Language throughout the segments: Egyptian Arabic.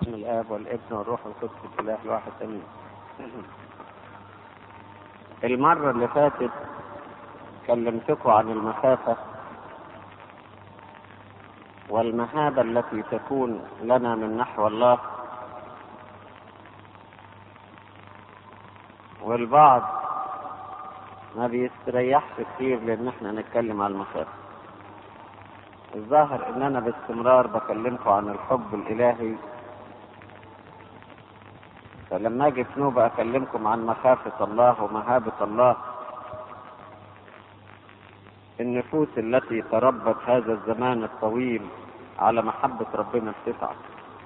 باسم الاب والابن والروح القدس الاله الواحد امين المرة اللي فاتت كلمتكم عن المخافة والمهابة التي تكون لنا من نحو الله والبعض ما بيستريحش كتير لان احنا نتكلم عن المخافة الظاهر ان انا باستمرار بكلمكم عن الحب الالهي فلما اجي في نوبة اكلمكم عن مخافة الله ومهابة الله النفوس التي تربت هذا الزمان الطويل على محبة ربنا بتتعب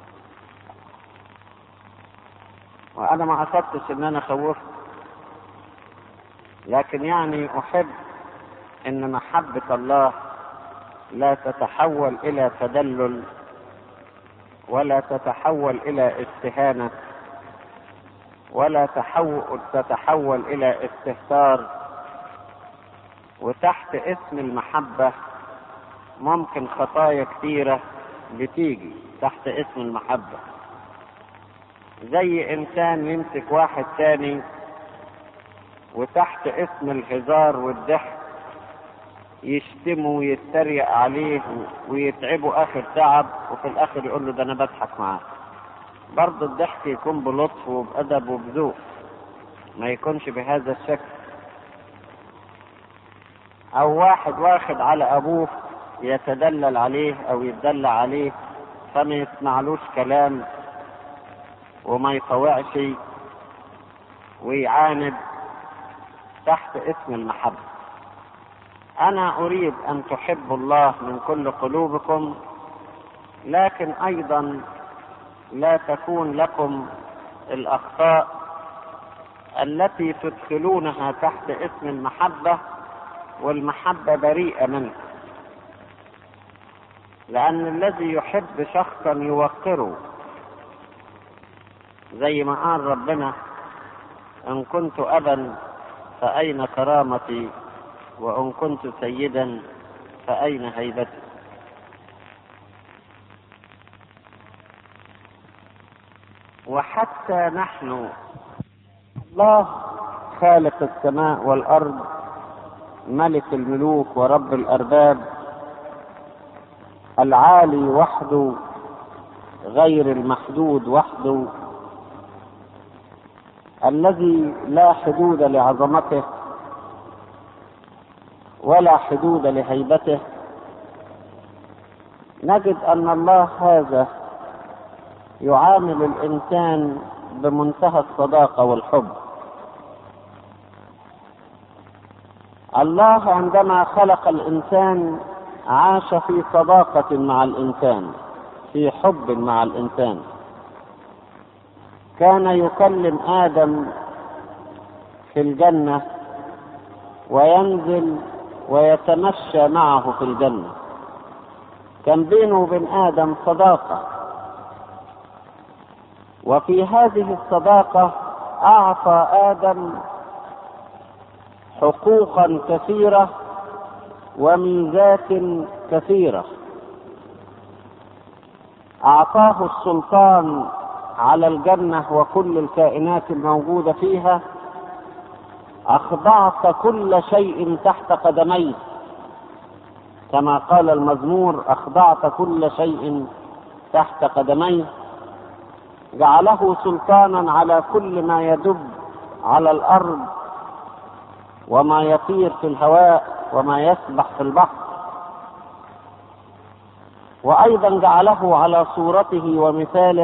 وانا ما قصدتش ان انا خوفت لكن يعني احب ان محبة الله لا تتحول الى تدلل ولا تتحول الى استهانة ولا تحول تتحول الى استهتار وتحت اسم المحبة ممكن خطايا كثيرة بتيجي تحت اسم المحبة زي انسان يمسك واحد تاني وتحت اسم الهزار والضحك يشتمه ويتريق عليه ويتعبه اخر تعب وفي الاخر يقول له ده انا بضحك معاه برضه الضحك يكون بلطف وبأدب وبذوق ما يكونش بهذا الشكل او واحد واخد على ابوه يتدلل عليه او يتدلع عليه فما يسمعلوش كلام وما يطوعش ويعاند تحت اسم المحبة انا اريد ان تحبوا الله من كل قلوبكم لكن ايضا لا تكون لكم الاخطاء التي تدخلونها تحت اسم المحبة والمحبة بريئة منه لأن الذي يحب شخصا يوقره زي ما قال ربنا إن كنت أبا فأين كرامتي وإن كنت سيدا فأين هيبتي وحتى نحن الله خالق السماء والأرض ملك الملوك ورب الأرباب العالي وحده غير المحدود وحده الذي لا حدود لعظمته ولا حدود لهيبته نجد ان الله هذا يعامل الانسان بمنتهى الصداقه والحب الله عندما خلق الانسان عاش في صداقه مع الانسان في حب مع الانسان كان يكلم ادم في الجنه وينزل ويتمشى معه في الجنه كان بينه وبين ادم صداقه وفي هذه الصداقه اعطى ادم حقوقا كثيره وميزات كثيره اعطاه السلطان على الجنه وكل الكائنات الموجوده فيها اخضعت كل شيء تحت قدميه كما قال المزمور اخضعت كل شيء تحت قدميه جعله سلطانا على كل ما يدب على الارض وما يطير في الهواء وما يسبح في البحر وايضا جعله على صورته ومثاله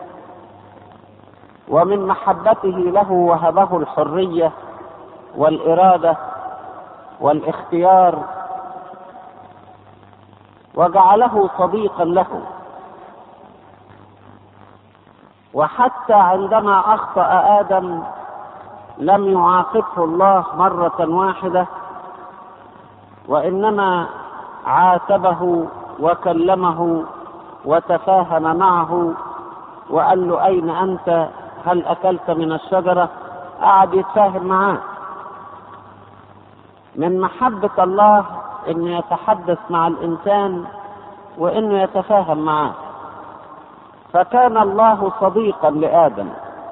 ومن محبته له وهبه الحريه والاراده والاختيار وجعله صديقا له وحتى عندما اخطا ادم لم يعاقبه الله مره واحده وانما عاتبه وكلمه وتفاهم معه وقال له اين انت هل اكلت من الشجره قعد يتفاهم معاه من محبه الله انه يتحدث مع الانسان وانه يتفاهم معاه فكان الله صديقا لادم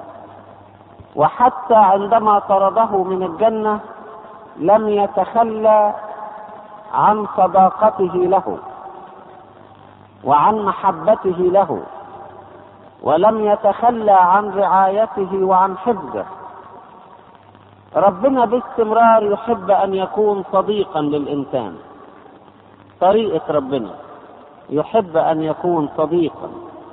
وحتى عندما طرده من الجنه لم يتخلى عن صداقته له وعن محبته له ولم يتخلى عن رعايته وعن حفظه ربنا باستمرار يحب ان يكون صديقا للانسان طريقه ربنا يحب ان يكون صديقا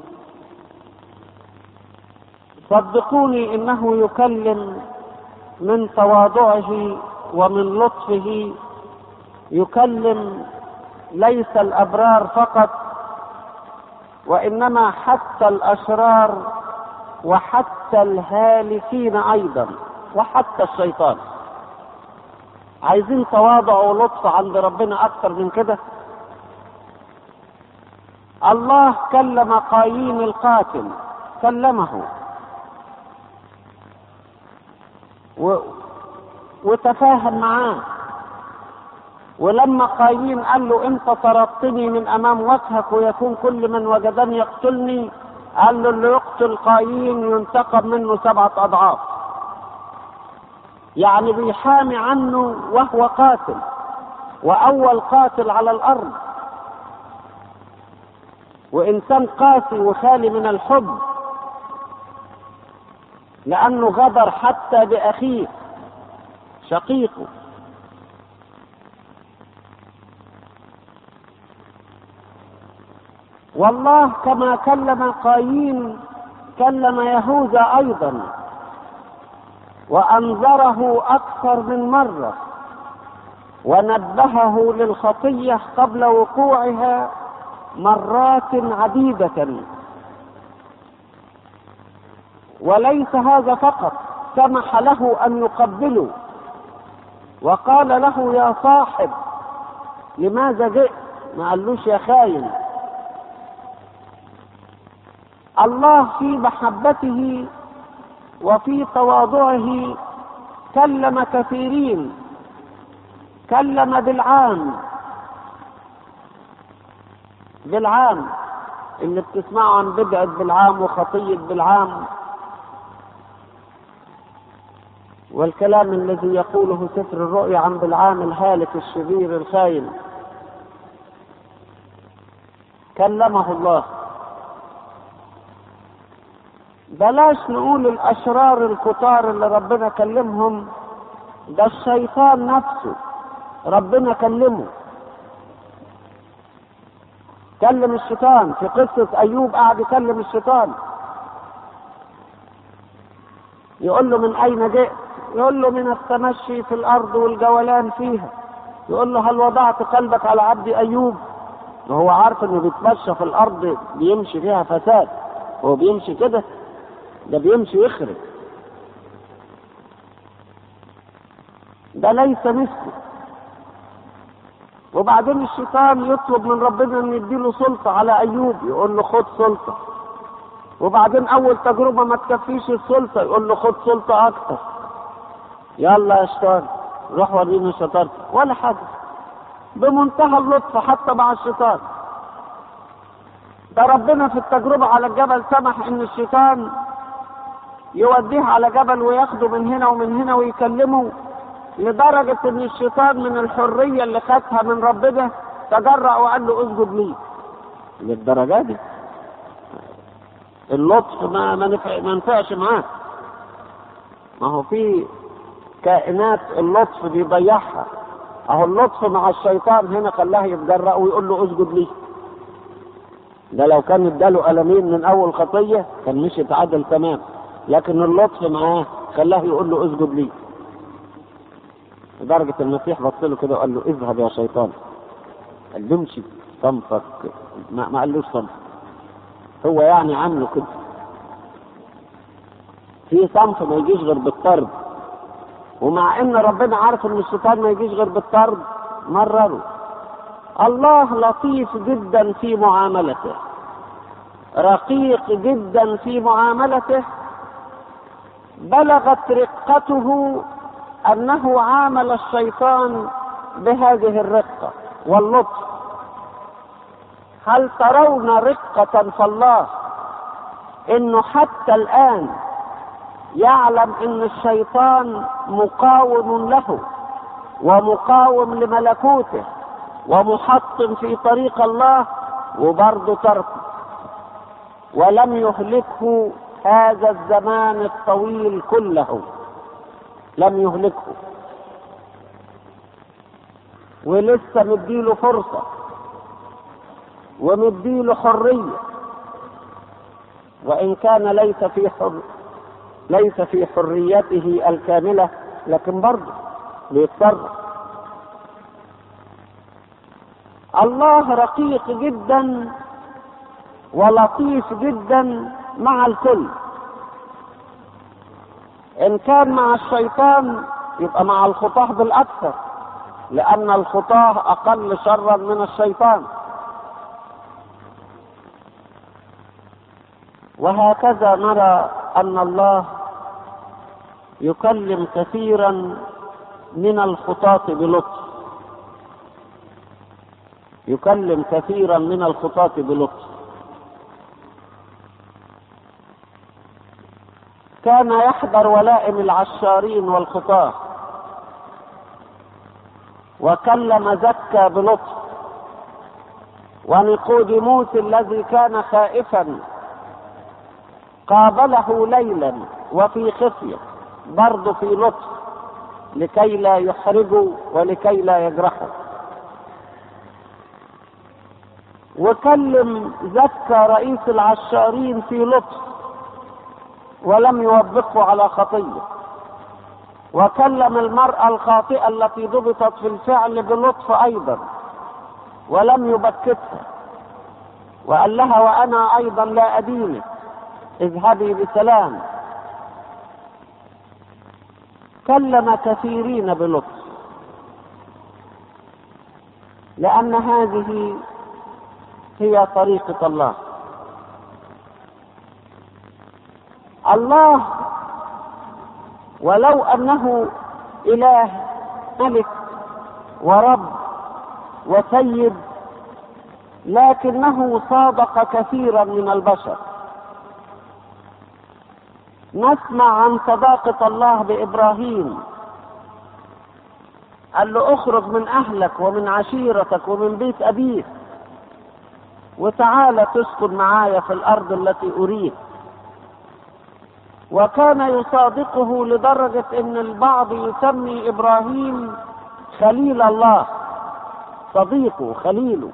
صدقوني انه يكلم من تواضعه ومن لطفه يكلم ليس الابرار فقط وانما حتى الاشرار وحتى الهالكين ايضا وحتى الشيطان عايزين تواضع ولطف عند ربنا اكتر من كده الله كلم قايين القاتل كلمه و... وتفاهم معاه ولما قايين قال له انت طردتني من امام وجهك ويكون كل من وجدني يقتلني قال له اللي يقتل قايين ينتقم منه سبعة اضعاف يعني بيحامي عنه وهو قاتل واول قاتل على الارض وانسان قاسي وخالي من الحب لانه غدر حتى باخيه شقيقه والله كما كلم قايين كلم يهوذا ايضا وانذره اكثر من مره ونبهه للخطيه قبل وقوعها مرات عديده وليس هذا فقط سمح له ان يقبله وقال له يا صاحب لماذا جئت ما قالوش يا خاين الله في محبته وفي تواضعه كلم كثيرين كلم بالعام بالعام اللي بتسمعوا عن بدعة بالعام وخطية بالعام والكلام الذي يقوله سفر الرؤيا عن بالعام الهالك الشرير الخاين كلمه الله بلاش نقول الاشرار الكتار اللي ربنا كلمهم ده الشيطان نفسه ربنا كلمه كلم الشيطان في قصة أيوب قعد يكلم الشيطان يقول له من أين جئت؟ يقول له من التمشي في الأرض والجولان فيها يقول له هل وضعت قلبك على عبد أيوب؟ وهو عارف إنه بيتمشى في الأرض بيمشي فيها فساد هو بيمشي كده ده بيمشي يخرب ده ليس مثله وبعدين الشيطان يطلب من ربنا ان يديله سلطة على ايوب يقول له خد سلطة وبعدين اول تجربة ما تكفيش السلطة يقول له خد سلطة اكتر يلا يا شيطان روح وريني شطارتك ولا حاجة بمنتهى اللطف حتى مع الشيطان ده ربنا في التجربة على الجبل سمح ان الشيطان يوديه على جبل وياخده من هنا ومن هنا ويكلمه لدرجة ان الشيطان من الحرية اللي خدها من ربنا تجرأ وقال له اسجد لي للدرجة دي اللطف ما ما نفع ما نفعش معاه ما هو في كائنات اللطف بيضيعها اهو اللطف مع الشيطان هنا خلاه يتجرأ ويقول له اسجد لي ده لو كان اداله قلمين من اول خطيه كان مش يتعادل تمام لكن اللطف معاه خلاه يقول له اسجد لي لدرجة المسيح بص له كده وقال له اذهب يا شيطان قال له امشي صنفك ما, ما قالوش صنف هو يعني عامله كده في صنف ما يجيش غير بالطرد ومع ان ربنا عارف ان الشيطان ما يجيش غير بالطرد مرره الله لطيف جدا في معاملته رقيق جدا في معاملته بلغت رقته انه عامل الشيطان بهذه الرقه واللطف هل ترون رقه فالله انه حتى الان يعلم ان الشيطان مقاوم له ومقاوم لملكوته ومحطم في طريق الله وبرضه تركه ولم يهلكه هذا الزمان الطويل كله لم يهلكه ولسه مديله فرصة ومديله حرية وإن كان ليس في حر ليس في حريته الكاملة لكن برضه بيتصرف الله رقيق جدا ولطيف جدا مع الكل ان كان مع الشيطان يبقى مع الخطاه بالاكثر لان الخطاه اقل شرا من الشيطان وهكذا نرى ان الله يكلم كثيرا من الخطاة بلطف يكلم كثيرا من الخطاة بلطف كان يحضر ولائم العشارين والخطاة وكلم زكا بلطف ونقوديموس الذي كان خائفا قابله ليلا وفي خفيه برضه في لطف لكي لا يحرجوا ولكي لا يجرحوا وكلم زكى رئيس العشارين في لطف ولم يوبخه على خطيه وكلم المرأة الخاطئة التي ضبطت في الفعل بلطف أيضا ولم يبكتها وقال لها وأنا أيضا لا أدينك اذهبي بسلام كلم كثيرين بلطف لأن هذه هي طريقة الله الله ولو أنه إله ملك ورب وسيد لكنه صادق كثيرا من البشر نسمع عن صداقة الله بإبراهيم قال له اخرج من أهلك ومن عشيرتك ومن بيت أبيك وتعالى تسكن معايا في الأرض التي أريد وكان يصادقه لدرجة أن البعض يسمي إبراهيم خليل الله صديقه خليله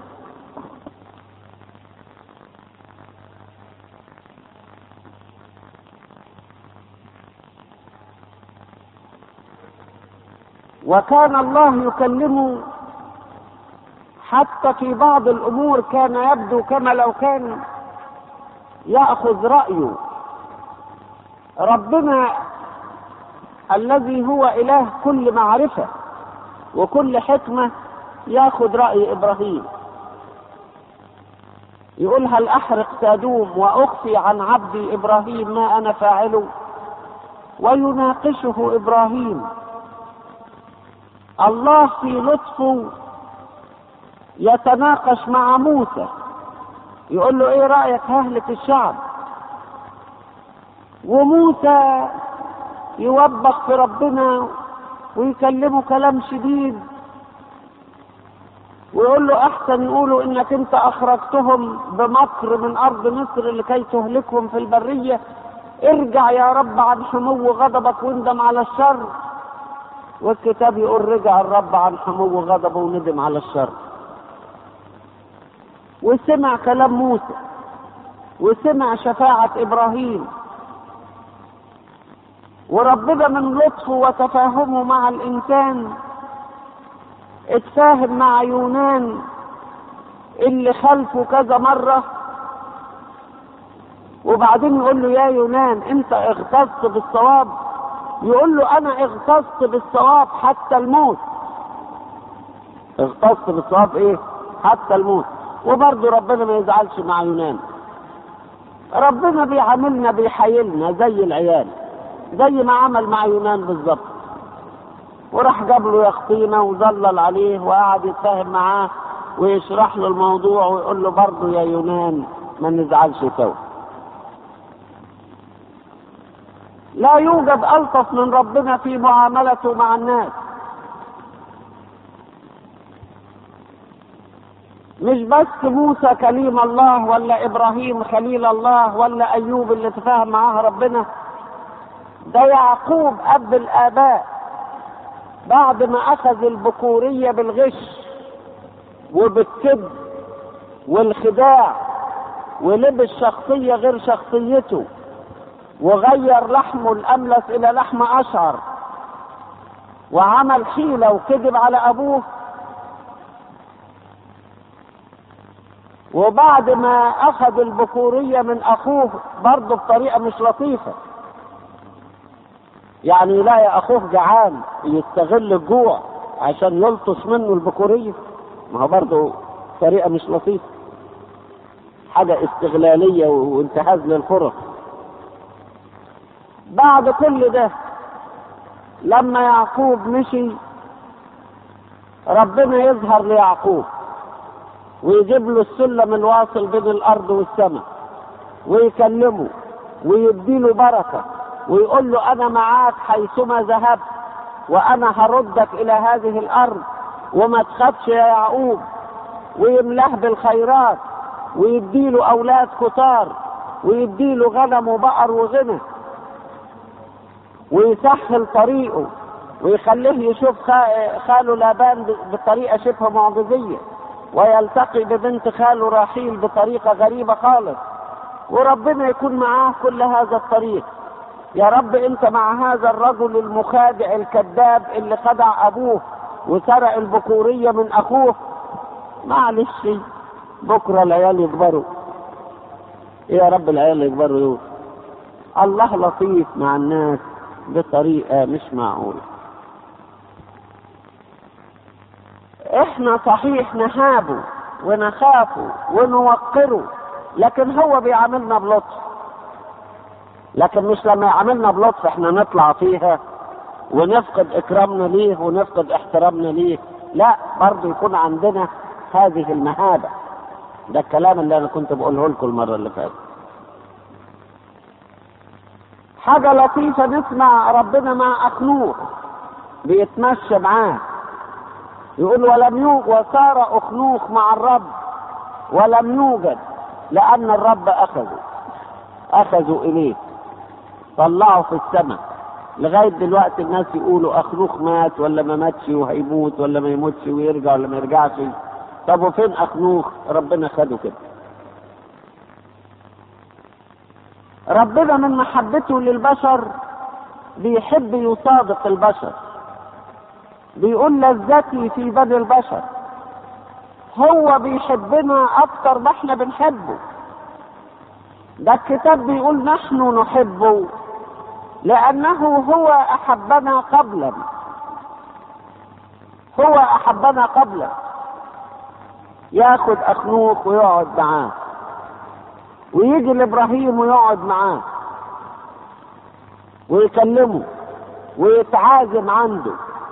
وكان الله يكلمه حتى في بعض الامور كان يبدو كما لو كان ياخذ رايه ربنا الذي هو اله كل معرفه وكل حكمه ياخذ راي ابراهيم يقول هل احرق سادوم واخفي عن عبدي ابراهيم ما انا فاعله ويناقشه ابراهيم الله في لطفه يتناقش مع موسى يقول له ايه رايك ههلك الشعب وموسى يوبخ في ربنا ويكلمه كلام شديد ويقول له احسن يقولوا انك انت اخرجتهم بمكر من ارض مصر لكي تهلكهم في البريه ارجع يا رب عن حمو غضبك واندم على الشر والكتاب يقول رجع الرب عن حمو غضبه وندم على الشر وسمع كلام موسى وسمع شفاعة إبراهيم وربنا من لطفه وتفاهمه مع الإنسان اتفاهم مع يونان اللي خلفه كذا مرة وبعدين يقول له يا يونان انت اغتصت بالصواب يقول له انا اغتصت بالصواب حتى الموت اغتصت بالصواب ايه حتى الموت وبرضه ربنا ما يزعلش مع يونان ربنا بيعاملنا بيحايلنا زي العيال زي ما عمل مع يونان بالظبط وراح جاب له يخطينا وظلل عليه وقعد يتفاهم معاه ويشرح له الموضوع ويقول له برضه يا يونان ما نزعلش سوا لا يوجد الطف من ربنا في معاملته مع الناس مش بس موسى كليم الله ولا ابراهيم خليل الله ولا ايوب اللي تفاهم معاه ربنا ده يعقوب اب الاباء بعد ما اخذ البكوريه بالغش وبالكذب والخداع ولبس شخصيه غير شخصيته وغير لحمه الاملس الى لحم اشعر وعمل حيله وكذب على ابوه وبعد ما اخذ البكورية من اخوه برضه بطريقة مش لطيفة يعني يلاقي اخوه جعان يستغل الجوع عشان يلطش منه البكورية ما هو برضه طريقة مش لطيفة حاجة استغلالية وانتهاز للفرص بعد كل ده لما يعقوب مشي ربنا يظهر ليعقوب ويجيب له السلم الواصل بين الارض والسماء ويكلمه ويديله بركه ويقول له انا معاك حيثما ذهبت وانا هردك الى هذه الارض وما تخافش يا يعقوب ويملاه بالخيرات ويديله اولاد كتار ويديله غنم وبقر وغنى ويسهل طريقه ويخليه يشوف خاله لابان بطريقه شبه معجزيه ويلتقي ببنت خاله راحيل بطريقة غريبة خالص وربنا يكون معاه كل هذا الطريق يا رب انت مع هذا الرجل المخادع الكذاب اللي خدع ابوه وسرق البكورية من اخوه معلش بكرة العيال يكبروا يا رب العيال يكبروا دول الله لطيف مع الناس بطريقة مش معقولة احنا صحيح نهابه ونخافه ونوقره لكن هو بيعاملنا بلطف لكن مش لما يعاملنا بلطف احنا نطلع فيها ونفقد اكرامنا ليه ونفقد احترامنا ليه لا برضه يكون عندنا هذه المهابة ده الكلام اللي انا كنت بقوله لكم المرة اللي فاتت حاجة لطيفة نسمع ربنا مع أخنوخ بيتمشى معاه يقول ولم يوجد وصار أخنوخ مع الرب ولم يوجد لأن الرب أخذه أخذوا إليه طلعوا في السماء لغاية دلوقتي الناس يقولوا أخنوخ مات ولا ما ماتش وهيموت ولا ما يموتش ويرجع ولا ما يرجعش طب وفين أخنوخ ربنا خده كده ربنا من محبته للبشر بيحب يصادق البشر بيقول لذتي في بني البشر هو بيحبنا اكتر ما احنا بنحبه ده الكتاب بيقول نحن نحبه لانه هو احبنا قبلا هو احبنا قبلا ياخد اخنوخ ويقعد معاه ويجي لابراهيم ويقعد معاه ويكلمه ويتعازم عنده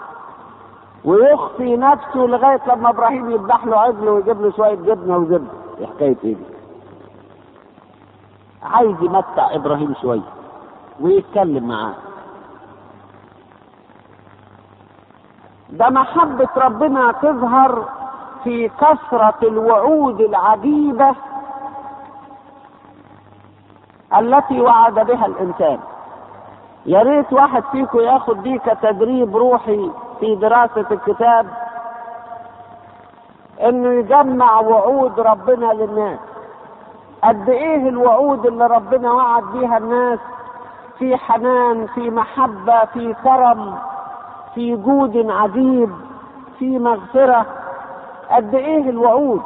ويخفي نفسه لغايه لما ابراهيم يذبح له عجل ويجيب له شويه جبنه وزبده دي حكايه ايه دي؟ عايز يمتع ابراهيم شويه ويتكلم معاه ده محبة ربنا تظهر في كثرة الوعود العجيبة التي وعد بها الإنسان يا ريت واحد فيكم ياخد دي كتدريب روحي في دراسة الكتاب انه يجمع وعود ربنا للناس قد ايه الوعود اللي ربنا وعد بيها الناس في حنان في محبة في كرم في جود عجيب في مغفرة قد ايه الوعود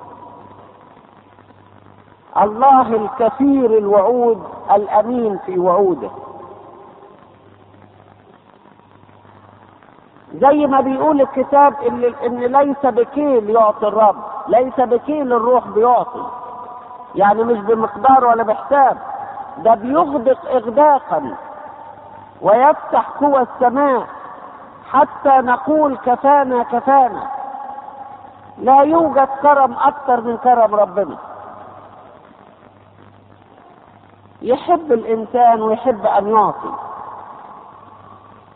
الله الكثير الوعود الامين في وعوده زي ما بيقول الكتاب ان ان ليس بكيل يعطي الرب ليس بكيل الروح بيعطي يعني مش بمقدار ولا بحساب ده بيغدق اغداقا ويفتح قوى السماء حتى نقول كفانا كفانا لا يوجد كرم اكثر من كرم ربنا يحب الانسان ويحب ان يعطي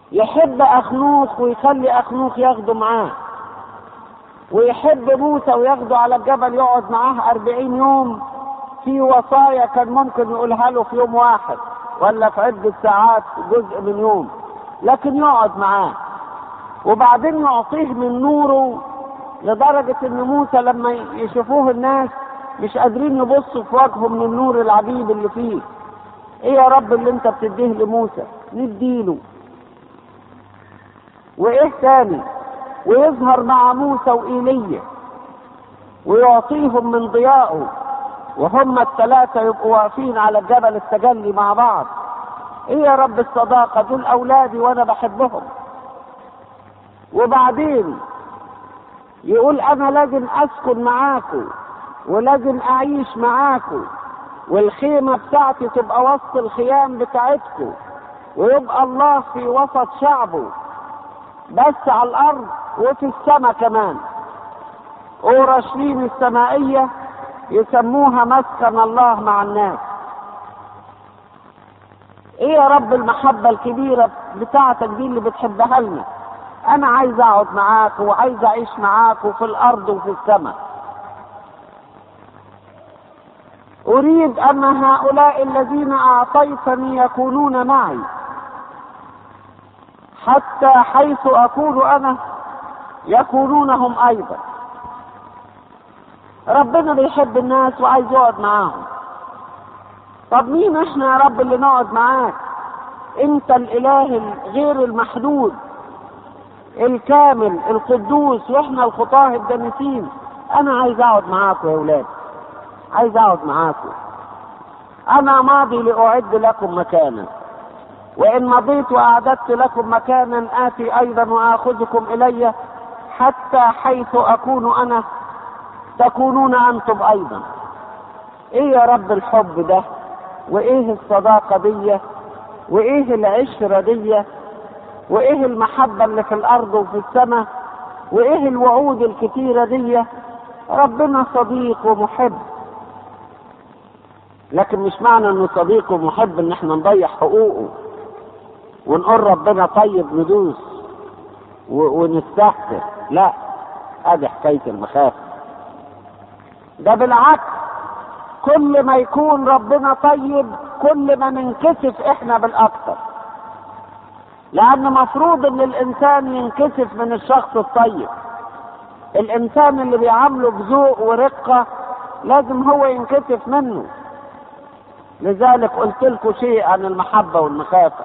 يحب أخنوخ ويخلي أخنوخ ياخده معاه ويحب موسى وياخده على الجبل يقعد معاه أربعين يوم في وصايا كان ممكن يقولها له في يوم واحد ولا في عدة ساعات جزء من يوم لكن يقعد معاه وبعدين يعطيه من نوره لدرجة ان موسى لما يشوفوه الناس مش قادرين يبصوا في وجهه من النور العجيب اللي فيه ايه يا رب اللي انت بتديه لموسى نديله وايه تاني ويظهر مع موسى وإيليا ويعطيهم من ضيائه وهم الثلاثة يبقوا واقفين على الجبل التجلي مع بعض ايه يا رب الصداقة دول اولادي وانا بحبهم وبعدين يقول انا لازم اسكن معاكم ولازم اعيش معاكم والخيمة بتاعتي تبقى وسط الخيام بتاعتكم ويبقى الله في وسط شعبه بس على الارض وفي السماء كمان اورشليم السمائية يسموها مسكن الله مع الناس ايه يا رب المحبة الكبيرة بتاعتك دي اللي بتحبها لنا انا عايز اقعد معاك وعايز اعيش معاك في الارض وفي السماء اريد ان هؤلاء الذين اعطيتني يكونون معي حتى حيث اكون انا يكونون هم ايضا ربنا بيحب الناس وعايز يقعد معاهم طب مين احنا يا رب اللي نقعد معاك انت الاله غير المحدود الكامل القدوس واحنا الخطاه الدنسين انا عايز اقعد معاكم يا اولاد عايز اقعد معاكم انا ماضي لاعد لكم مكانا وان مضيت واعددت لكم مكانا اتي ايضا واخذكم الي حتى حيث اكون انا تكونون انتم ايضا ايه يا رب الحب ده وايه الصداقة دي وايه العشرة دي وايه المحبة اللي في الارض وفي السماء وايه الوعود الكتيرة دي ربنا صديق ومحب لكن مش معنى انه صديق ومحب ان احنا نضيع حقوقه ونقول ربنا طيب ندوس ونستهتر لا ادي حكاية المخافة ده بالعكس كل ما يكون ربنا طيب كل ما ننكسف احنا بالاكثر لان مفروض ان الانسان ينكسف من الشخص الطيب الانسان اللي بيعامله بذوق ورقة لازم هو ينكسف منه لذلك قلت لكم شيء عن المحبة والمخافة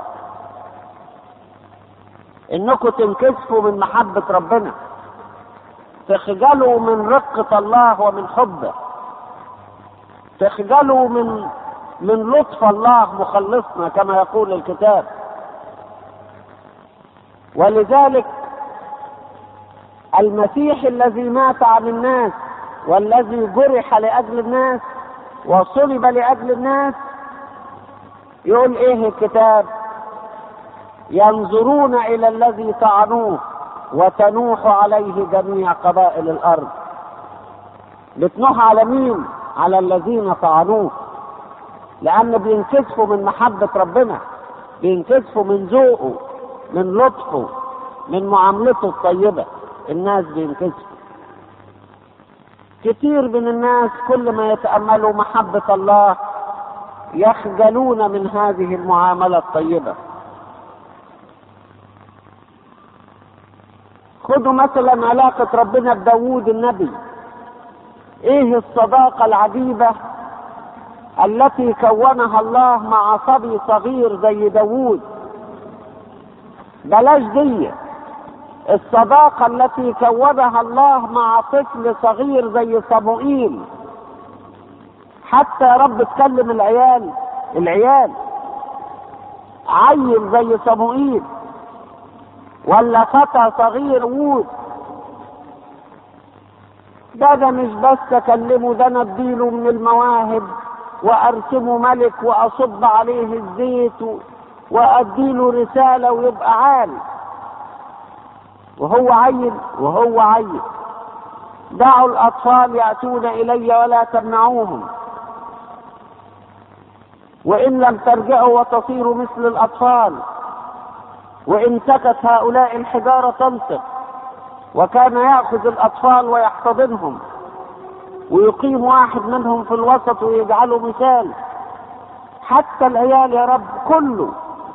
انكم تنكسفوا من محبة ربنا تخجلوا من رقة الله ومن حبه تخجلوا من من لطف الله مخلصنا كما يقول الكتاب ولذلك المسيح الذي مات عن الناس والذي جرح لاجل الناس وصلب لاجل الناس يقول ايه الكتاب ينظرون الى الذي طعنوه وتنوح عليه جميع قبائل الارض بتنوح على مين على الذين طعنوه لان بينكسفوا من محبة ربنا بينكسفوا من ذوقه من لطفه من معاملته الطيبة الناس بينكسفوا كتير من الناس كل ما يتأملوا محبة الله يخجلون من هذه المعاملة الطيبة خدوا مثلا علاقة ربنا بداوود النبي ايه الصداقة العجيبة التي كونها الله مع صبي صغير زي داوود بلاش دي الصداقة التي كونها الله مع طفل صغير زي صموئيل حتى يا رب تكلم العيال العيال عيل زي صموئيل ولا فتى صغير وود ده ده مش بس اكلمه ده انا اديله من المواهب وارسمه ملك واصب عليه الزيت واديله رساله ويبقى عال وهو عيل وهو عيل دعوا الاطفال ياتون الي ولا تمنعوهم وان لم ترجعوا وتصيروا مثل الاطفال وإن سكت هؤلاء الحجارة تنطق وكان يأخذ الأطفال ويحتضنهم ويقيم واحد منهم في الوسط ويجعله مثال حتى العيال يا رب كله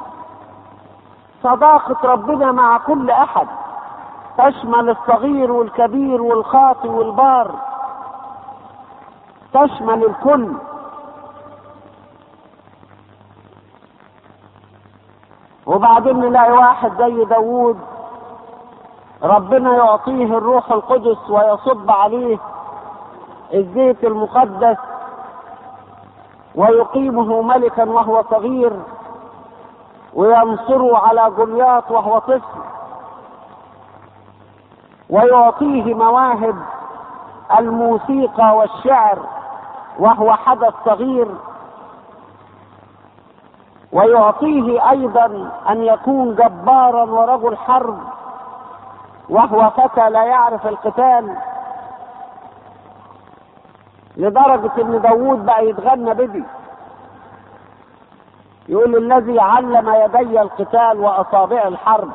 صداقة ربنا مع كل أحد تشمل الصغير والكبير والخاطي والبار تشمل الكل وبعدين نلاقي واحد زي داوود ربنا يعطيه الروح القدس ويصب عليه الزيت المقدس ويقيمه ملكا وهو صغير وينصره على جولياط وهو طفل ويعطيه مواهب الموسيقى والشعر وهو حدث صغير ويعطيه ايضا ان يكون جبارا ورجل حرب وهو فتى لا يعرف القتال لدرجة ان داوود بقى يتغنى بدي يقول الذي علم يدي القتال واصابع الحرب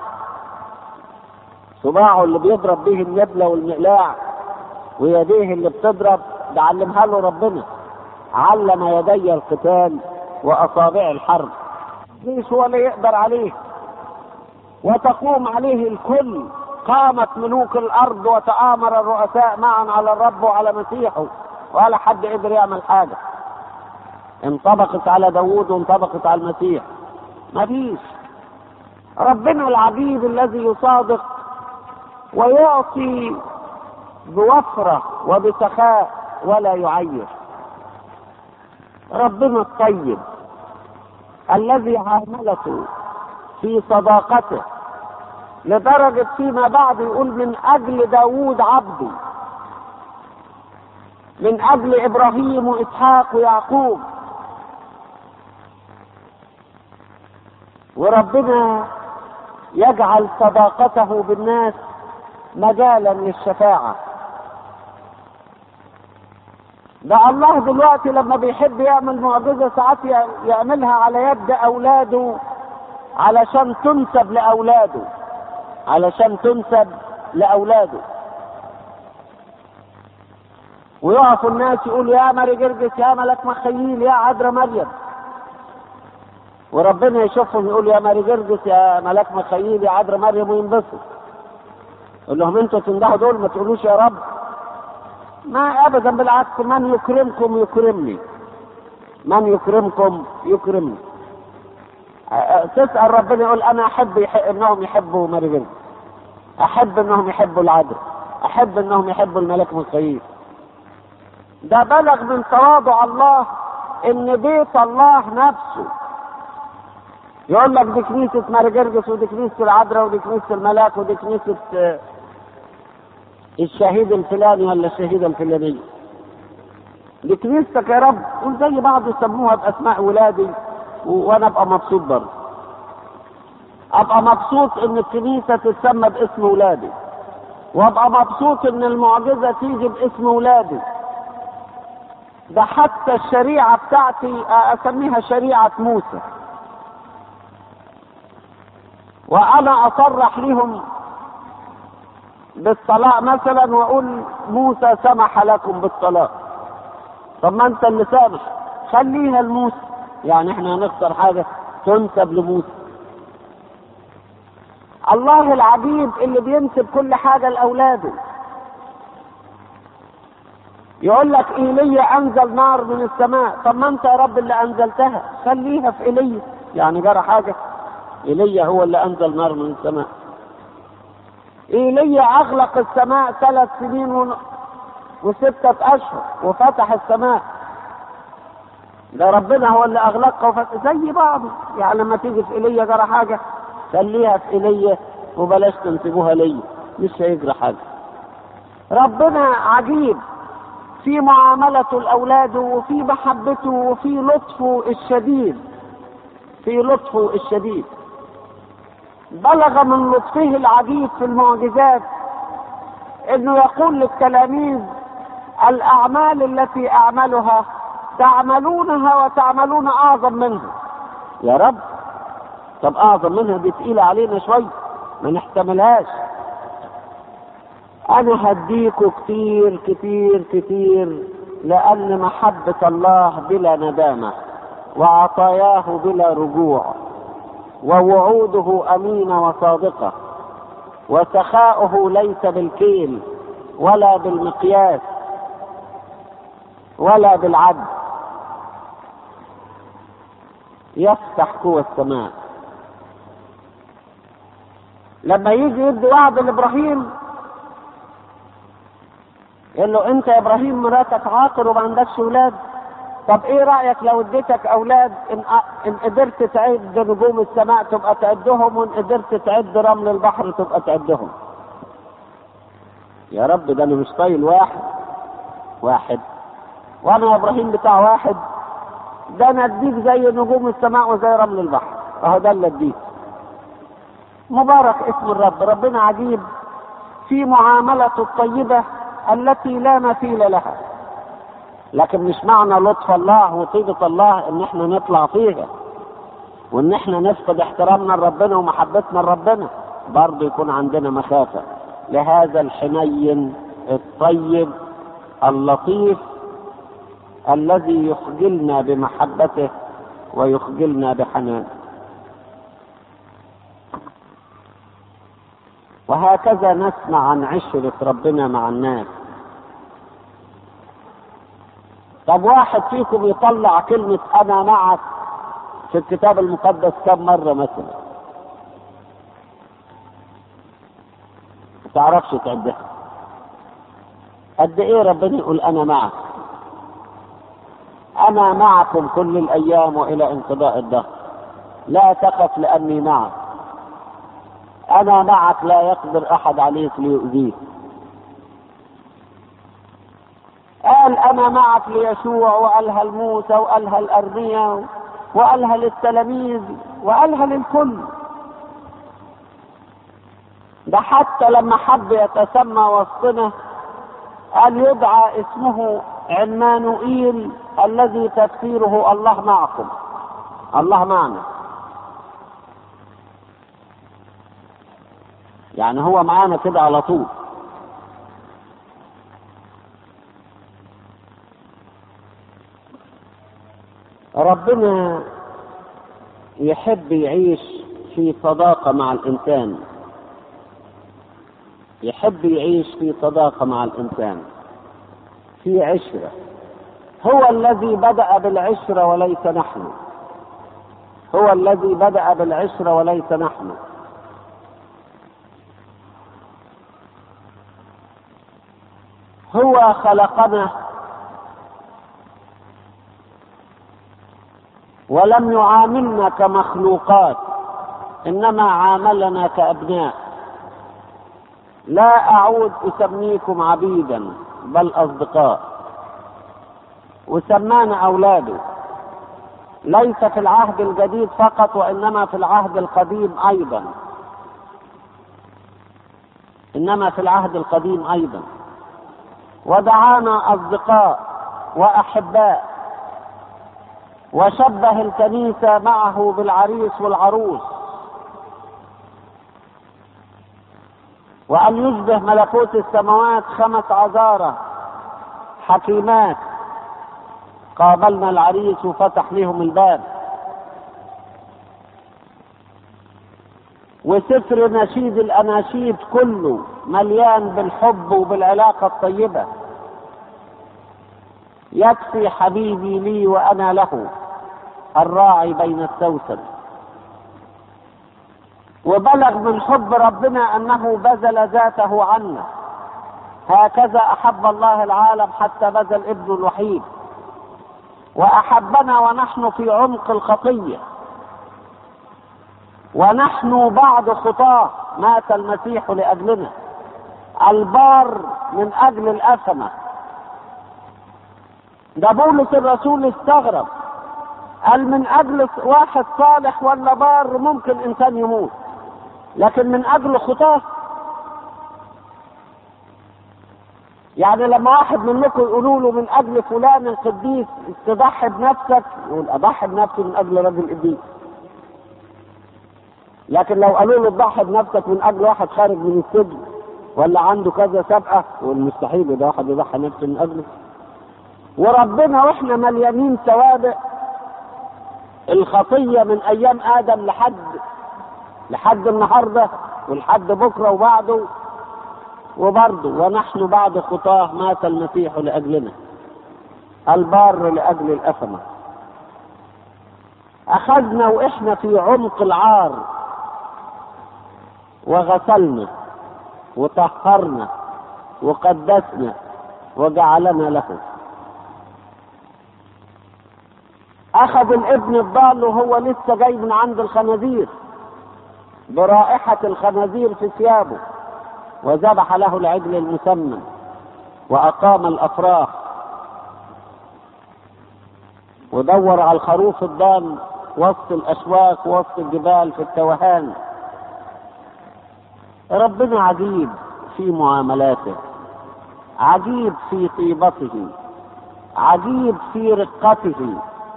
صباعه اللي بيضرب به النبلة والمقلاع ويديه اللي بتضرب ده علمها له ربنا علم يدي القتال واصابع الحرب ليش ولا يقدر عليه وتقوم عليه الكل قامت ملوك الارض وتآمر الرؤساء معا على الرب وعلى مسيحه ولا حد قدر يعمل حاجه انطبقت على داوود وانطبقت على المسيح مفيش ربنا العبيد الذي يصادق ويعطي بوفرة وبسخاء ولا يعير ربنا الطيب الذي عاملته في صداقته لدرجة فيما بعد يقول من أجل داوود عبدي من أجل إبراهيم وإسحاق ويعقوب وربنا يجعل صداقته بالناس مجالا للشفاعة ده الله دلوقتي لما بيحب يعمل معجزة ساعات يعملها على يد أولاده علشان تنسب لأولاده علشان تنسب لأولاده ويقفوا الناس يقولوا يا ماري جرجس يا ملك مخيل يا عذراء مريم وربنا يشوفهم يقول يا ماري جرجس يا ملاك مخيل يا عذراء مريم وينبسط يقول لهم انتوا تندهوا دول ما تقولوش يا رب ما ابدا بالعكس من يكرمكم يكرمني من يكرمكم يكرمني تسأل ربنا يقول انا احب يحب انهم يحبوا ماري جرجس احب انهم يحبوا العذراء احب انهم يحبوا الملاك مخيل ده بلغ من تواضع الله ان بيت الله نفسه يقول لك دي كنيسة ماري جرجس ودي كنيسة العذراء ودي كنيسة الملاك ودي كنيسة الشهيد الفلاني ولا الشهيدة الفلانية دي كنيستك يا رب وزي بعض يسموها بأسماء ولادي وأنا أبقى مبسوط برضه أبقى مبسوط إن الكنيسة تتسمى باسم ولادي وأبقى مبسوط إن المعجزة تيجي باسم ولادي ده حتى الشريعة بتاعتي أسميها شريعة موسى وانا اصرح لهم بالطلاق مثلا واقول موسى سمح لكم بالطلاق طب ما انت اللي سامح خليها لموسى يعني احنا هنختار حاجه تنسب لموسى الله العبيد اللي بينسب كل حاجه لاولاده يقول لك ايليا انزل نار من السماء طب ما انت يا رب اللي انزلتها خليها في ايليا يعني جرى حاجه ايليا هو اللي انزل نار من السماء ايليا اغلق السماء ثلاث سنين ون... وستة اشهر وفتح السماء ده ربنا هو اللي اغلقها وفتح زي بعض يعني لما تيجي في ايليا جرى حاجة خليها في ايليا وبلاش تنسبوها ليا مش هيجرى حاجة ربنا عجيب في معاملته لأولاده وفي محبته وفي لطفه الشديد في لطفه الشديد بلغ من لطفه العجيب في المعجزات انه يقول للتلاميذ الاعمال التي اعملها تعملونها وتعملون اعظم منها يا رب طب اعظم منها دي تقيلة علينا شوية ما نحتملهاش انا هديكوا كتير كتير كتير لان محبة الله بلا ندامة وعطاياه بلا رجوع ووعوده امينة وصادقة وسخاؤه ليس بالكيل ولا بالمقياس ولا بالعد يفتح قوى السماء لما يجي يدي وعد لابراهيم يقول له انت يا ابراهيم مراتك عاقر وما عندكش اولاد طب ايه رايك لو اديتك اولاد ان, ان قدرت تعد نجوم السماء تبقى تعدهم وان قدرت تعد رمل البحر تبقى تعدهم يا رب ده انا مش طايل واحد واحد وانا يا ابراهيم بتاع واحد ده انا اديك زي نجوم السماء وزي رمل البحر اهو ده اللي اديك مبارك اسم الرب ربنا عجيب في معاملته الطيبة التي لا مثيل لها لكن مش معنى لطف الله وطيبة الله ان احنا نطلع فيها وان احنا نفقد احترامنا لربنا ومحبتنا لربنا برضه يكون عندنا مخافة لهذا الحنين الطيب اللطيف الذي يخجلنا بمحبته ويخجلنا بحنانه وهكذا نسمع عن عشرة ربنا مع الناس طب واحد فيكم يطلع كلمة أنا معك في الكتاب المقدس كم مرة مثلا ما تعرفش تعدها قد ايه ربنا يقول انا معك انا معكم كل الايام والى انقضاء الدهر لا تخف لاني معك انا معك لا يقدر احد عليك ليؤذيك قال انا معك ليشوع وقالها لموسى وقالها الارميا وقالها للتلاميذ وقالها للكل ده حتى لما حب يتسمى وسطنا قال يدعى اسمه عمانوئيل الذي تفسيره الله معكم الله معنا يعني هو معانا كده على طول ربنا يحب يعيش في صداقة مع الإنسان يحب يعيش في صداقة مع الإنسان في عشرة هو الذي بدأ بالعشرة وليس نحن هو الذي بدأ بالعشرة وليس نحن هو خلقنا ولم يعاملنا كمخلوقات انما عاملنا كابناء لا اعود اسميكم عبيدا بل اصدقاء وسمانا اولاده ليس في العهد الجديد فقط وانما في العهد القديم ايضا انما في العهد القديم ايضا ودعانا اصدقاء واحباء وشبه الكنيسه معه بالعريس والعروس وأن يشبه ملكوت السماوات خمس عذارة حكيمات قابلنا العريس وفتح لهم الباب وسفر نشيد الأناشيد كله مليان بالحب وبالعلاقة الطيبة يكفي حبيبي لي وأنا له الراعي بين السوسن وبلغ من حب ربنا انه بذل ذاته عنا هكذا احب الله العالم حتى بذل ابنه الوحيد واحبنا ونحن في عمق الخطيه ونحن بعد خطاه مات المسيح لاجلنا البار من اجل الاثمه ده بولس الرسول استغرب قال من اجل واحد صالح ولا بار ممكن انسان يموت لكن من اجل خطاه يعني لما واحد منكم يقولوا له من اجل فلان القديس تضحي بنفسك يقول اضحي بنفسي من اجل رجل قديس لكن لو قالوا له ضحي بنفسك من اجل واحد خارج من السجن ولا عنده كذا سابقه والمستحيل ده واحد يضحي نفسه من اجله وربنا واحنا مليانين سوابق الخطيه من ايام ادم لحد لحد النهارده ولحد بكره وبعده وبرضه ونحن بعد خطاه مات المسيح لاجلنا البار لاجل الاثمه اخذنا واحنا في عمق العار وغسلنا وطهرنا وقدسنا وجعلنا له اخذ الابن الضال وهو لسه جاي من عند الخنازير برائحة الخنازير في ثيابه وذبح له العجل المسمن وأقام الأفراح ودور على الخروف الضال وسط الأشواك وسط الجبال في التوهان ربنا عجيب في معاملاته عجيب في طيبته عجيب في رقته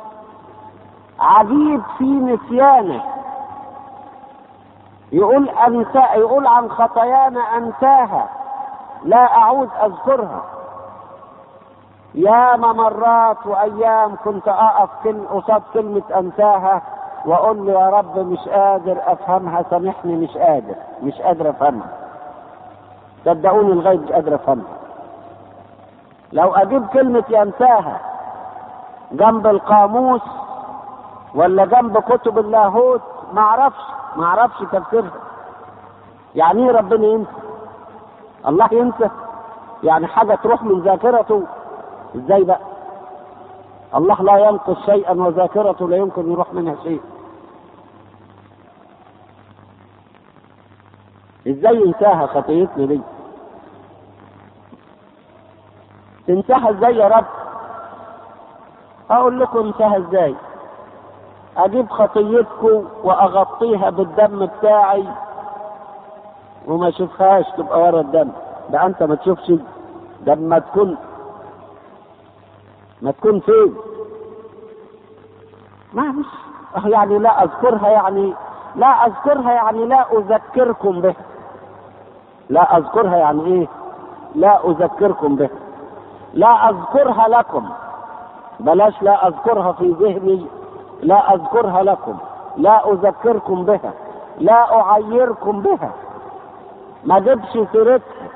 عجيب في نسيانه يقول أنسى يقول عن خطايانا أنساها لا أعود أذكرها يا مرات وأيام كنت أقف كل قصاد كلمة أنساها وأقول له يا رب مش قادر أفهمها سامحني مش قادر مش قادر أفهمها صدقوني لغاية مش قادر أفهمها لو أجيب كلمة ينساها جنب القاموس ولا جنب كتب اللاهوت ما اعرفش ما اعرفش تفسيرها يعني ايه ربنا ينسى الله ينسى يعني حاجة تروح من ذاكرته ازاي بقى الله لا ينقص شيئا وذاكرته لا يمكن يروح منها شيء ازاي ينساها خطيتنا دي تنساها ازاي يا رب اقول لكم انساها ازاي اجيب خطيتكم واغطيها بالدم بتاعي وما اشوفهاش تبقى ورا الدم ده انت ما تشوفش ده اما تكون ما تكون فين ما مش يعني لا اذكرها يعني لا اذكرها يعني لا اذكركم بها لا اذكرها يعني ايه لا اذكركم بها لا اذكرها لكم بلاش لا اذكرها في ذهني لا اذكرها لكم لا اذكركم بها لا اعيركم بها ما جبش سيرتها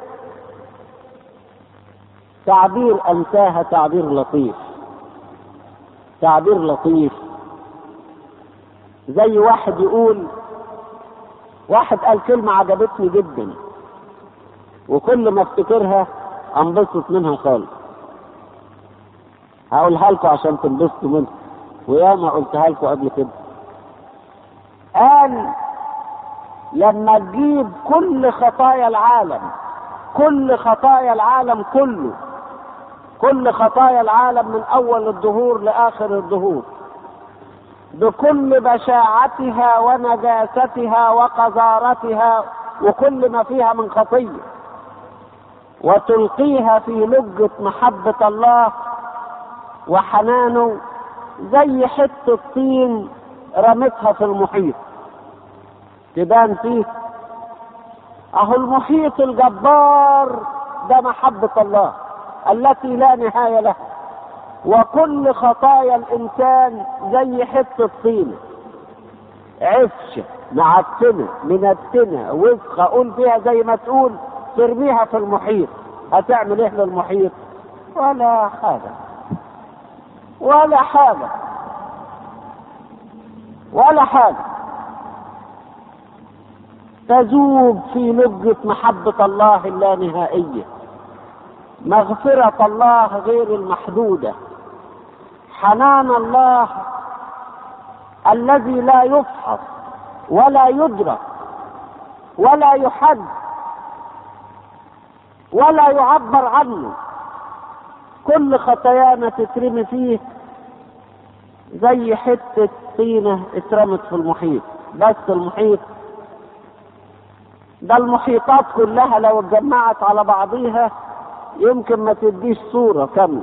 تعبير انساها تعبير لطيف تعبير لطيف زي واحد يقول واحد قال كلمة عجبتني جدا وكل ما افتكرها انبسط منها خالص هقولها لكم عشان تنبسطوا منها وياما قلتها لكم قبل كده قال لما تجيب كل خطايا العالم كل خطايا العالم كله كل خطايا العالم من اول الظهور لاخر الظهور بكل بشاعتها ونجاستها وقذارتها وكل ما فيها من خطيه وتلقيها في لجة محبة الله وحنانه زي حتة طين رمتها في المحيط تبان فيه اهو المحيط الجبار ده محبة الله التي لا نهاية لها وكل خطايا الانسان زي حتة طين عفشة معفنة منتنة وسخة قول فيها زي ما تقول ترميها في المحيط هتعمل ايه للمحيط ولا حاجة ولا حاجة ولا حاجة تذوب في لجة محبة الله اللانهائية مغفرة الله غير المحدودة حنان الله الذي لا يفحص ولا يدرك ولا يحد ولا يعبر عنه كل خطايانا تترمي فيه زي حتة طينة اترمت في المحيط بس المحيط ده المحيطات كلها لو اتجمعت على بعضيها يمكن ما تديش صورة كاملة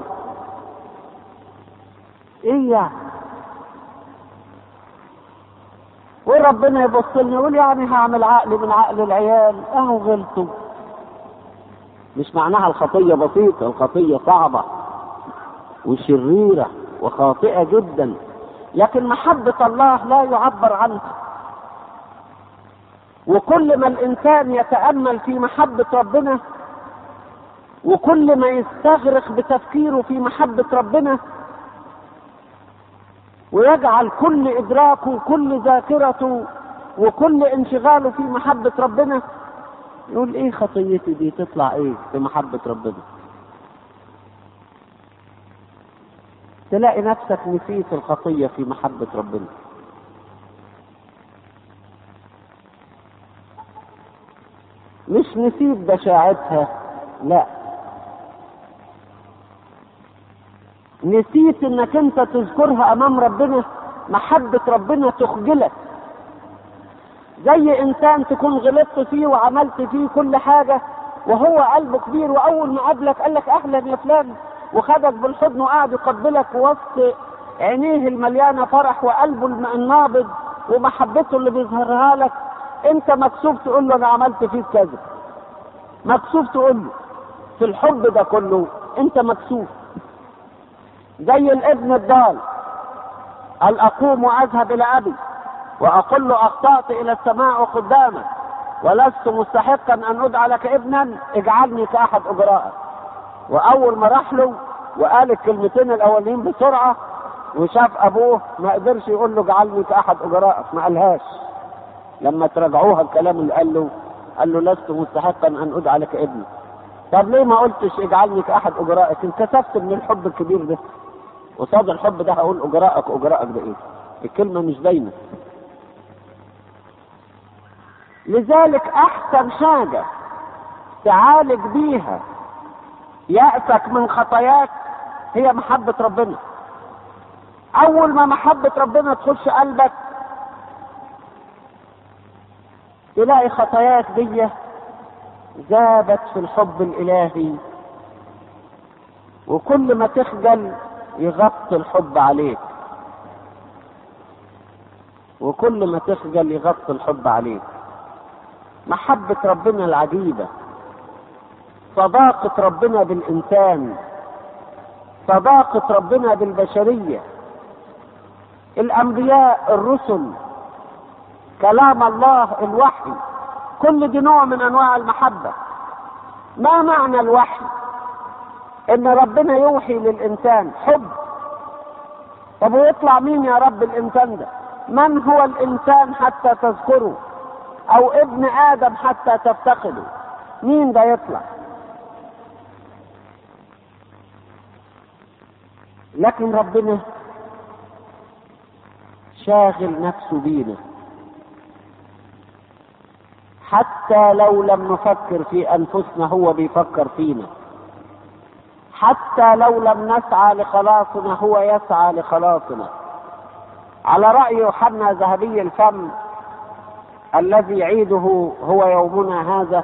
ايه يعني وربنا يبص لنا يقول يعني هعمل عقل من عقل العيال اهو غلطوا مش معناها الخطية بسيطة الخطية صعبة وشريرة وخاطئة جدا لكن محبة الله لا يعبر عنها وكل ما الإنسان يتأمل في محبة ربنا وكل ما يستغرق بتفكيره في محبة ربنا ويجعل كل إدراكه كل ذاكرته وكل انشغاله في محبة ربنا يقول ايه خطيتي دي تطلع ايه في محبة ربنا تلاقي نفسك نسيت الخطية في محبة ربنا مش نسيت بشاعتها لا نسيت انك انت تذكرها امام ربنا محبة ربنا تخجلك زي انسان تكون غلطت فيه وعملت فيه كل حاجة وهو قلبه كبير واول ما قابلك قال لك اهلا يا فلان وخدك بالحضن وقعد يقبلك وسط عينيه المليانة فرح وقلبه النابض ومحبته اللي بيظهرها لك انت مكسوف تقول له انا عملت فيك كذا مكسوف تقول له في الحب ده كله انت مكسوف زي الابن الضال قال اقوم واذهب الى ابي واقول له اخطات الى السماء قدامك ولست مستحقا ان ادعى لك ابنا اجعلني كاحد اجرائك واول ما راح له وقال الكلمتين الاولين بسرعه وشاف ابوه ما قدرش يقول له اجعلني كاحد اجرائك ما قالهاش لما تراجعوها الكلام اللي قال له قال له لست مستحقا ان ادعى لك ابني طب ليه ما قلتش اجعلني كاحد اجرائك انكسفت من الحب الكبير ده قصاد الحب ده هقول اجرائك اجرائك ده ايه الكلمه مش باينه لذلك احسن حاجه تعالج بيها يأسك من خطاياك هي محبة ربنا أول ما محبة ربنا تخش قلبك تلاقي خطاياك دي ذابت في الحب الإلهي وكل ما تخجل يغطي الحب عليك وكل ما تخجل يغطي الحب عليك محبة ربنا العجيبة صداقة ربنا بالإنسان صداقة ربنا بالبشرية الأنبياء الرسل كلام الله الوحي كل دي نوع من أنواع المحبة ما معنى الوحي إن ربنا يوحي للإنسان حب طب ويطلع مين يا رب الإنسان ده من هو الإنسان حتى تذكره أو ابن آدم حتى تفتقده مين ده يطلع لكن ربنا شاغل نفسه بينا حتى لو لم نفكر في انفسنا هو بيفكر فينا حتى لو لم نسعى لخلاصنا هو يسعى لخلاصنا على راي يوحنا ذهبي الفم الذي عيده هو يومنا هذا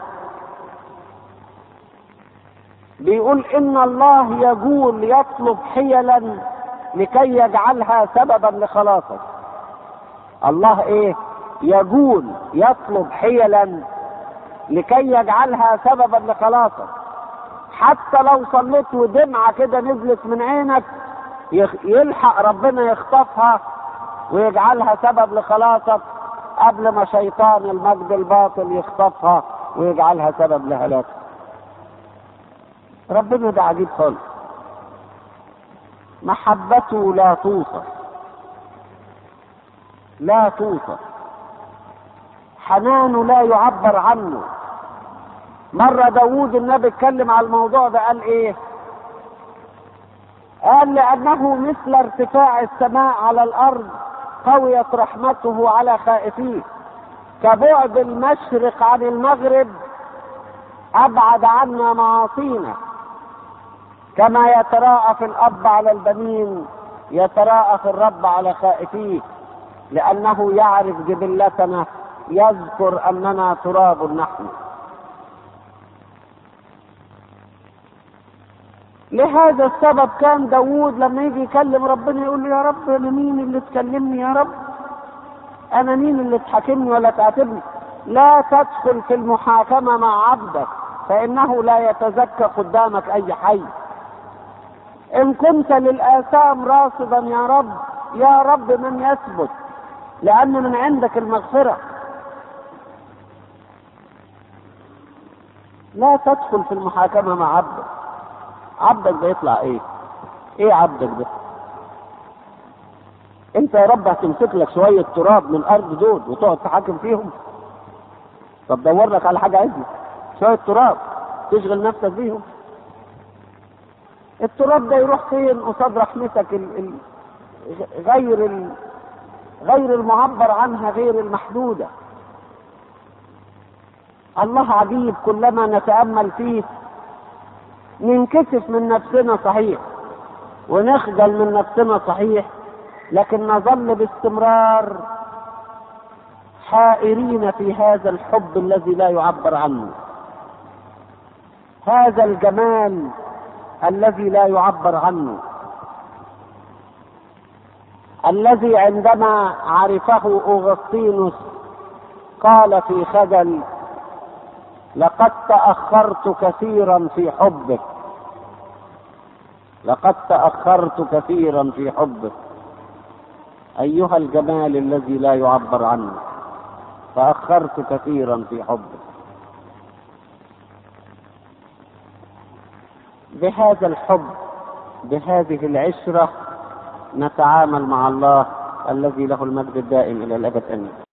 بيقول ان الله يقول يطلب حيلا لكي يجعلها سببا لخلاصك الله ايه يقول يطلب حيلا لكي يجعلها سببا لخلاصك حتى لو صليت ودمعة كده نزلت من عينك يلحق ربنا يخطفها ويجعلها سبب لخلاصك قبل ما شيطان المجد الباطل يخطفها ويجعلها سبب لهلاكك ربنا ده عجيب خالص محبته لا توصف لا توصف حنانه لا يعبر عنه مرة داوود النبي اتكلم على الموضوع ده قال ايه قال لأنه مثل ارتفاع السماء على الأرض قويت رحمته على خائفيه كبعد المشرق عن المغرب أبعد عنا معاصينا كما يتراءف الأب على البنين يتراءف الرب على خائفيه لأنه يعرف جبلتنا يذكر أننا تراب نحن لهذا السبب كان داوود لما يجي يكلم ربنا يقول له يا رب انا مين اللي تكلمني يا رب انا مين اللي تحاكمني ولا تعاتبني لا تدخل في المحاكمة مع عبدك فانه لا يتزكى قدامك اي حي ان كنت للاثام راصدا يا رب يا رب من يثبت لان من عندك المغفرة لا تدخل في المحاكمة مع عبدك عبدك ده يطلع ايه ايه عبدك ده انت يا رب هتمسك لك شوية تراب من الارض دول وتقعد تحاكم فيهم طب دور لك على حاجة عدلة شوية تراب تشغل نفسك بيهم التراب ده يروح فين قصاد رحمتك ال... ال... غير ال... غير المعبر عنها غير المحدودة الله عجيب كلما نتأمل فيه ننكسف من نفسنا صحيح ونخجل من نفسنا صحيح لكن نظل باستمرار حائرين في هذا الحب الذي لا يعبر عنه هذا الجمال الذي لا يعبر عنه الذي عندما عرفه اغسطينوس قال في خجل لقد تاخرت كثيرا في حبك لقد تاخرت كثيرا في حبك ايها الجمال الذي لا يعبر عنه تاخرت كثيرا في حبك بهذا الحب بهذه العشره نتعامل مع الله الذي له المجد الدائم الى الابد امين